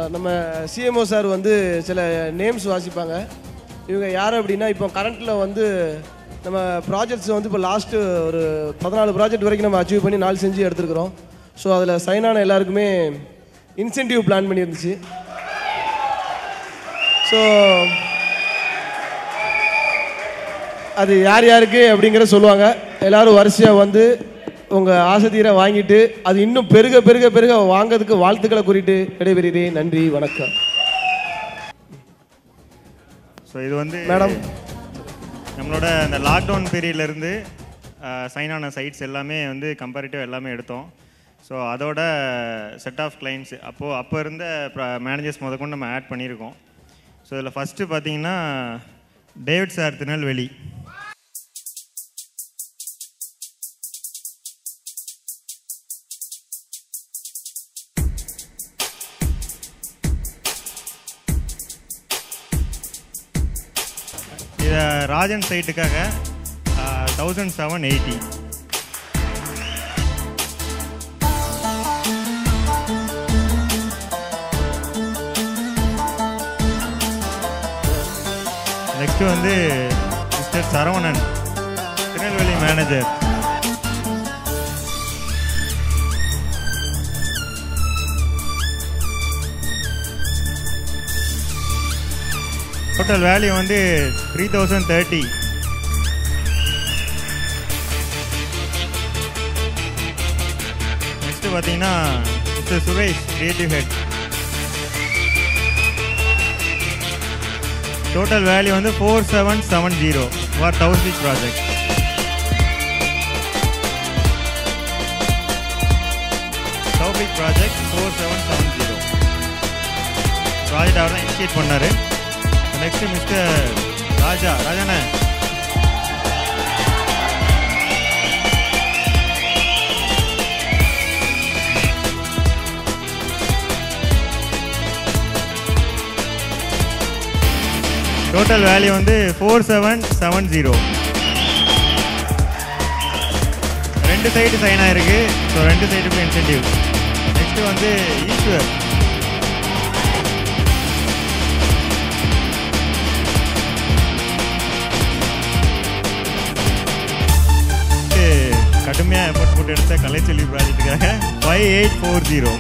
நம்ம CMO sir வந்து சில நேம்ஸ் வாசிப்பாங்க இவங்க யார் அப்படின்னா இப்போ கரண்ட்டில் வந்து நம்ம ப்ராஜெக்ட்ஸ் வந்து இப்போ லாஸ்ட்டு ஒரு பதினாலு ப்ராஜெக்ட் வரைக்கும் நம்ம அச்சீவ் பண்ணி நாலு செஞ்சு எடுத்துருக்குறோம் ஸோ அதில் சைன் ஆன எல்லாருக்குமே இன்சென்டிவ் பிளான் பண்ணியிருந்துச்சு ஸோ அது யார் யாருக்கு அப்படிங்கிற சொல்லுவாங்க எல்லாரும் வரிசையாக வந்து உங்கள் ஆசைத்தீரை வாங்கிட்டு அது இன்னும் பெருக பெருக பெருக வாங்கிறதுக்கு வாழ்த்துக்களை கூறிட்டு விடைபெறுகிறேன் நன்றி வணக்கம் ஸோ இது வந்து மேடம். நம்மளோட இந்த லாக்டவுன் பீரியட்லேருந்து சைன் ஆன சைட்ஸ் எல்லாமே வந்து கம்பேரிட்டிவ் எல்லாமே எடுத்தோம் ஸோ அதோட செட் ஆஃப் கிளைண்ட்ஸ் அப்போது அப்போ இருந்த மேனேஜர்ஸ் முதற்கொண்டு நம்ம ஆட் பண்ணியிருக்கோம் ஸோ இதில் ஃபஸ்ட்டு பார்த்தீங்கன்னா டேவிட் சார் திருநெல்வேலி இதை ராஜன் சைட்டுக்காக தௌசண்ட் செவன் எயிட்டி நெக்ஸ்ட் வந்து mister Saravanan Tirunelveli manager total value வந்து த்ரீ தௌசண்ட் தேர்ட்டி நெக்ஸ்ட் பார்த்தீங்கன்னா mister Suresh creative head total value வந்து four seven seven zero for Tausif project Taufiq project four seven seven zero project அவர் தான் initiate பண்ணார் next mister Raja ராஜாண்ணே total value வந்து four seven seven zero ரெண்டு site sign ஆயிருக்கு so ரெண்டு சைடுக்கும் இன்சென்டிவ் நெக்ஸ்ட் வந்து ஈஸ்வர் கடுமையாக எஃபோர்ட் போட்டு எடுத்த கலைச்செல்வி ப்ராஜெக்ட்டுக்காக five eight four zero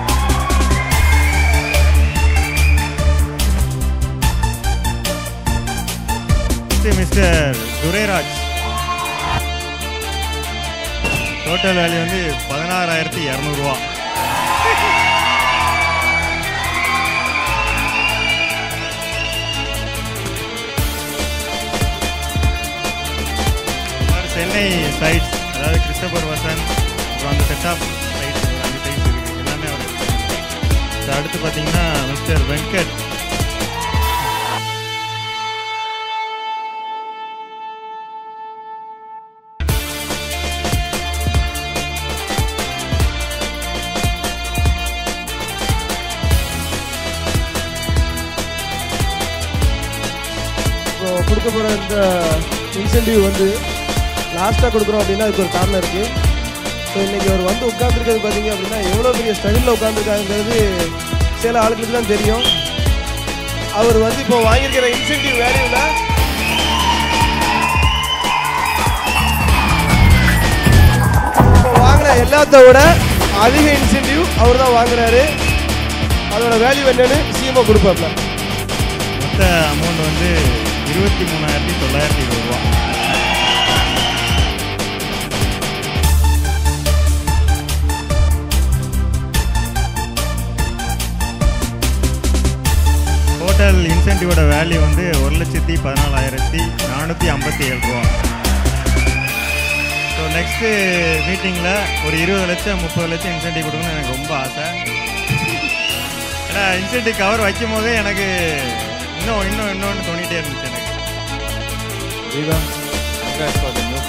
mister Durairaj total value வந்து பதினாறாயிரத்தி இரநூறுவா சென்னை சைட்ஸ் அதாவது கிறிஸ்டபர் வசன் அப்புறம் அந்த செட் ஆஃப் சைட்ஸ் அஞ்சு சைட்ஸ் இருக்குது எல்லாமே அவர் So, அடுத்து பார்த்தீங்கன்னா மிஸ்டர் வெங்கட் இப்போ கொடுக்க போகிற இந்த இன்சென்டிவ் வந்து லாஸ்ட்டாக கொடுக்குறோம் அப்படின்னா அதுக்கு ஒரு காரணம் இருக்குது ஸோ இன்றைக்கி அவர் வந்து உட்காந்துருக்கிறது பார்த்தீங்க அப்படின்னா எவ்வளோ பெரிய ஸ்ட்ரகிளில் உட்காந்துருக்காங்கிறது சில ஆளுங்களுக்கு தான் தெரியும் அவர் வந்து இப்போ வாங்கியிருக்கிற இன்சென்டிவ் வேல்யூவில் இப்போ வாங்கின எல்லாத்த விட அதிக இன்சென்டிவ் அவர் தான் வாங்குறாரு அதோட வேல்யூ என்னன்னு சிஎம்ஓ கொடுப்பாப்ல மொத்த அமௌண்ட் வந்து இருபத்தி மூணாயிரத்தி தொள்ளாயிரத்தி இருபது ரூபா டோட்டல் இன்சென்டிவோட வேல்யூ வந்து ஒரு லட்சத்தி பதினாலாயிரத்தி நானூற்றி ஐம்பத்தி ஏழு ரூபா ஸோ நெக்ஸ்ட்டு மீட்டிங்கில் ஒரு இருபது லட்சம் முப்பது லட்சம் இன்சென்டிவ் கொடுக்கணும்னு எனக்கு ரொம்ப ஆசை ஏன்னா இன்சென்டிவ் கவர் வைக்கும் போதே எனக்கு இன்னும் இன்னும் இன்னொன்று தோணிட்டே இருந்துச்சு எனக்கு Viva. Congrats for the new